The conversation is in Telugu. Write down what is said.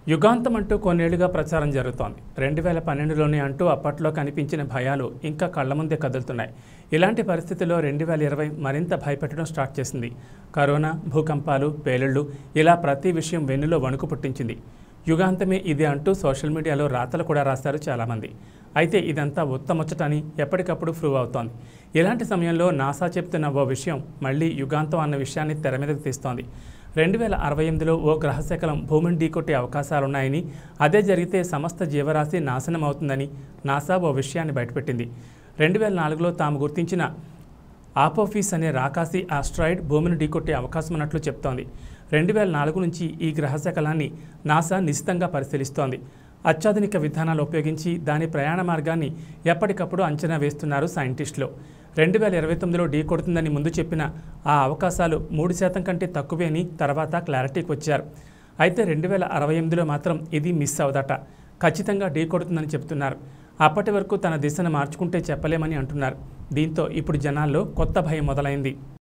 యుగాంతం అంటూ కొన్నేళ్లుగా ప్రచారం జరుగుతోంది రెండు వేల పన్నెండులోనే అంటూ అప్పట్లో కనిపించిన భయాలు ఇంకా కళ్ల ముందే కదులుతున్నాయి ఇలాంటి పరిస్థితుల్లో రెండు వేల ఇరవై మరింత భయపెట్టడం స్టార్ట్ చేసింది కరోనా భూకంపాలు పేలుళ్ళు ఇలా ప్రతి విషయం వెన్నులో వణుకు పుట్టించింది యుగాంతమే ఇది అంటూ సోషల్ మీడియాలో రాతలు కూడా రాశారు చాలామంది అయితే ఇదంతా ఉత్తముచ్చటని ఎప్పటికప్పుడు ప్రూవ్ అవుతోంది ఇలాంటి సమయంలో నాసా చెప్తున్న ఓ విషయం మళ్ళీ యుగాంతం అన్న విషయాన్ని తెర మీదకు తీస్తోంది రెండు వేల అరవై ఎనిమిదిలో ఓ గ్రహశకలం భూమిని ఢీకొట్టే అవకాశాలున్నాయని అదే జరిగితే సమస్త జీవరాశి నాశనం అవుతుందని నాసా ఓ విషయాన్ని బయటపెట్టింది రెండు వేల నాలుగులో తాము గుర్తించిన ఆపోఫీస్ అనే రాకాసి ఆస్ట్రాయిడ్ భూమిని ఢీకొట్టే అవకాశం ఉన్నట్లు చెప్తోంది రెండు వేల నాలుగు నుంచి ఈ గ్రహశకలాన్ని నాసా నిశితంగా పరిశీలిస్తోంది అత్యాధునిక విధానాలు ఉపయోగించి దాని ప్రయాణ మార్గాన్ని ఎప్పటికప్పుడు అంచనా వేస్తున్నారు సైంటిస్టులు రెండు వేల ఇరవై తొమ్మిదిలో ఢీ కొడుతుందని ముందు చెప్పిన ఆ అవకాశాలు మూడు శాతం కంటే తక్కువే అని తర్వాత క్లారిటీకి వచ్చారు అయితే రెండు వేల అరవై ఎనిమిదిలో మాత్రం ఇది మిస్ అవదట ఖచ్చితంగా ఢీ కొడుతుందని చెప్తున్నారు అప్పటి వరకు తన దిశను మార్చుకుంటే చెప్పలేమని అంటున్నారు దీంతో ఇప్పుడు జనాల్లో కొత్త భయం మొదలైంది